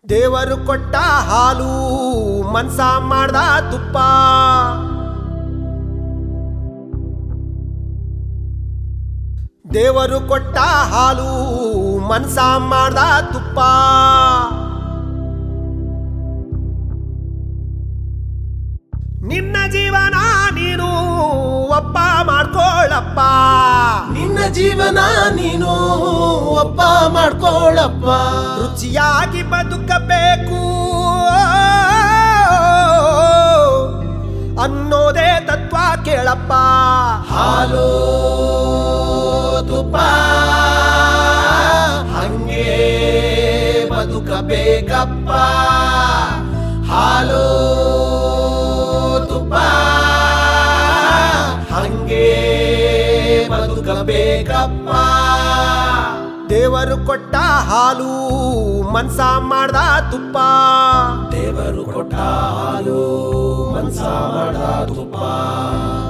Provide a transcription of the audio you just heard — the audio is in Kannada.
ದೇವರು ಕೊಟ್ಟ ಹಾಲು ಮನ್ಸ ಮಾಡ್ದ ತುಪ್ಪ ದೇವರು ಕೊಟ್ಟ ಹಾಲು ಮನ್ಸ ಮಾಡ್ದ ತುಪ್ಪ ನಿನ್ನ ಜೀವನ ನೀನು ಒಪ್ಪ ಮಾಡ್ಕೊಳ್ಳಪ್ಪ ನಿನ್ನ ಜೀವನ ನೀನು ಒಪ್ಪ ಮಾಡ್ಕೊಳ್ಳಪ್ಪ ರುಚಿಯಾಗಿ ಬದುಕಬೇಕು ಅನ್ನೋದೇ ತತ್ವ ಕೇಳಪ್ಪ ಹಾಲು ತುಪ್ಪ ಹಂಗೆ ಬದುಕಬೇಕಪ್ಪ ಹಾಲು ತುಪ್ಪ ಹಂಗೆ ಬದುಕಬೇಕಪ್ಪ ದೇವರು ಕೊಟ್ಟ ಹಾಲು ಮನ್ಸ ಮಾಡ್ದ ತುಪ್ಪ ದೇವರು ಕೊಟ್ಟ ಹಾಲು ಮನ್ಸ ಮಾಡ ತುಪ್ಪ